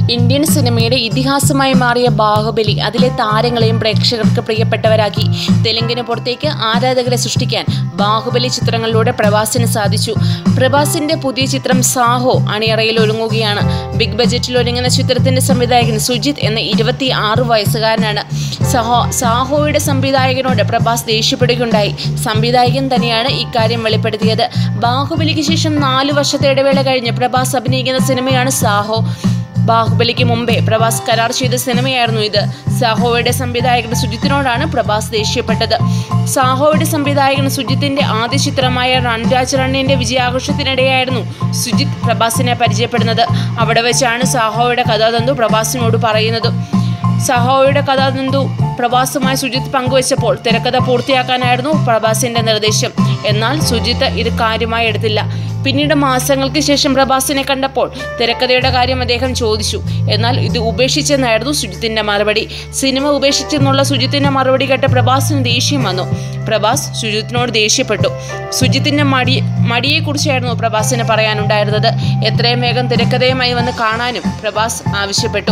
Indian സിനിമയുടെ ഇതിഹാസമായി മാറിയ ബാഹുബലി അതിലെ താരങ്ങളെയും പ്രേക്ഷകർക്ക് പ്രിയപ്പെട്ടവരാക്കി തെലുങ്കിന് പുറത്തേക്ക് ആരാധകരെ സൃഷ്ടിക്കാൻ ബാഹുബലി ചിത്രങ്ങളിലൂടെ പ്രഭാസിന് സാധിച്ചു പ്രഭാസിന്റെ പുതിയ ചിത്രം സാഹോ അണിയറയിൽ ഒരുങ്ങുകയാണ് ബിഗ് ബജറ്റിൽ ഒരുങ്ങുന്ന ചിത്രത്തിന്റെ സംവിധായകൻ സുജിത് എന്ന ഇരുപത്തി ആറ് വയസ്സുകാരനാണ് സഹോ സാഹോയുടെ സംവിധായകനോട് പ്രഭാസ് ദേഷ്യപ്പെടുകയുണ്ടായി സംവിധായകൻ തന്നെയാണ് ഇക്കാര്യം വെളിപ്പെടുത്തിയത് ബാഹുബലിക്ക് ശേഷം നാലു വർഷത്തെ ഇടവേള കഴിഞ്ഞ് പ്രഭാസ് അഭിനയിക്കുന്ന സിനിമയാണ് സാഹോ ബാഹുബലിക്ക് മുമ്പേ പ്രഭാസ് കരാർ ചെയ്ത സിനിമയായിരുന്നു ഇത് സാഹോയുടെ സംവിധായകൻ സുജിത്തിനോടാണ് പ്രഭാസ് ദേഷ്യപ്പെട്ടത് സാഹോയുടെ സംവിധായകൻ സുജിത്തിന്റെ ആദ്യ ചിത്രമായ റൺരാജ് റണ്ണിന്റെ വിജയാഘോഷത്തിനിടെയായിരുന്നു സുജിത്ത് പ്രഭാസിനെ പരിചയപ്പെടുന്നത് അവിടെ വെച്ചാണ് സാഹോയുടെ കഥാതന്തു പ്രഭാസിനോട് പറയുന്നത് സഹോയുടെ കഥാതന്തു പ്രഭാസുമായി സുജിത്ത് പങ്കുവച്ചപ്പോൾ തിരക്കഥ പൂർത്തിയാക്കാനായിരുന്നു പ്രഭാസിന്റെ നിർദ്ദേശം എന്നാൽ സുജിത്ത് ഇത് കാര്യമായി എടുത്തില്ല പിന്നീട് മാസങ്ങൾക്ക് ശേഷം പ്രഭാസിനെ കണ്ടപ്പോൾ തിരക്കഥയുടെ കാര്യം അദ്ദേഹം ചോദിച്ചു എന്നാൽ ഇത് ഉപേക്ഷിച്ചെന്നായിരുന്നു സുജിത്തിന്റെ മറുപടി സിനിമ ഉപേക്ഷിച്ചെന്നുള്ള സുജിത്തിന്റെ മറുപടി കേട്ട പ്രഭാസിന് ദേഷ്യം വന്നു പ്രഭാസ് സുജിത്തിനോട് ദേഷ്യപ്പെട്ടു സുജിത്തിന്റെ മടി മടിയെക്കുറിച്ചായിരുന്നു പ്രഭാസിന് പറയാനുണ്ടായിരുന്നത് എത്രയും വേഗം തിരക്കഥയുമായി വന്ന് കാണാനും പ്രഭാസ് ആവശ്യപ്പെട്ടു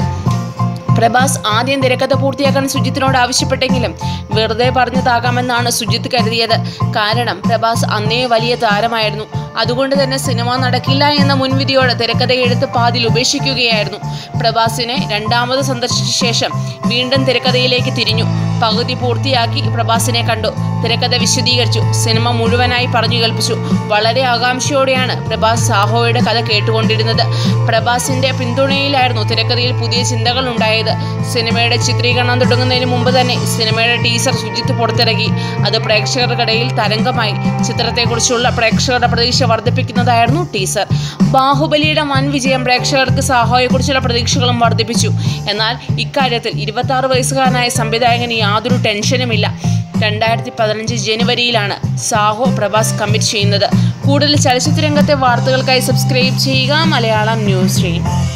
പ്രഭാസ് ആദ്യം തിരക്കഥ പൂർത്തിയാക്കാൻ സുജിത്തിനോട് ആവശ്യപ്പെട്ടെങ്കിലും വെറുതെ പറഞ്ഞതാകാമെന്നാണ് സുജിത്ത് കരുതിയത് കാരണം പ്രഭാസ് അന്നേ വലിയ താരമായിരുന്നു അതുകൊണ്ട് തന്നെ സിനിമ നടക്കില്ല എന്ന മുൻവിധിയോടെ തിരക്കഥ എഴുത്ത് പാതിൽ ഉപേക്ഷിക്കുകയായിരുന്നു പ്രഭാസിനെ രണ്ടാമത് സന്ദർശിച്ച ശേഷം വീണ്ടും തിരക്കഥയിലേക്ക് തിരിഞ്ഞു പകുതി പൂർത്തിയാക്കി പ്രഭാസിനെ കണ്ടു തിരക്കഥ വിശദീകരിച്ചു സിനിമ മുഴുവനായി പറഞ്ഞു കേൾപ്പിച്ചു വളരെ ആകാംക്ഷയോടെയാണ് പ്രഭാസ് സാഹോയുടെ കഥ കേട്ടുകൊണ്ടിരുന്നത് പ്രഭാസിന്റെ പിന്തുണയിലായിരുന്നു തിരക്കഥയിൽ പുതിയ ചിന്തകൾ ഉണ്ടായത് സിനിമയുടെ ചിത്രീകരണം തുടങ്ങുന്നതിന് മുമ്പ് തന്നെ സിനിമയുടെ ടീസർ സുജിത്ത് പുറത്തിറക്കി അത് പ്രേക്ഷകർക്കിടയിൽ തരംഗമായി ചിത്രത്തെക്കുറിച്ചുള്ള പ്രേക്ഷകരുടെ പ്രതീക്ഷ വർദ്ധിപ്പിക്കുന്നതായിരുന്നു ടീസർ ബാഹുബലിയുടെ വൻ വിജയം പ്രേക്ഷകർക്ക് സാഹോയെക്കുറിച്ചുള്ള പ്രതീക്ഷകളും വർദ്ധിപ്പിച്ചു എന്നാൽ ഇക്കാര്യത്തിൽ ഇരുപത്തി ആറ് വയസ്സുകാരനായ സംവിധായകന് യാതൊരു ടെൻഷനുമില്ല രണ്ടായിരത്തി പതിനഞ്ച് ജനുവരിയിലാണ് സാഹോ പ്രഭാസ് കമ്മിറ്റ് ചെയ്യുന്നത് കൂടുതൽ ചലച്ചിത്ര രംഗത്തെ വാർത്തകൾക്കായി സബ്സ്ക്രൈബ് ചെയ്യുക മലയാളം ന്യൂസ് സ്ട്രീം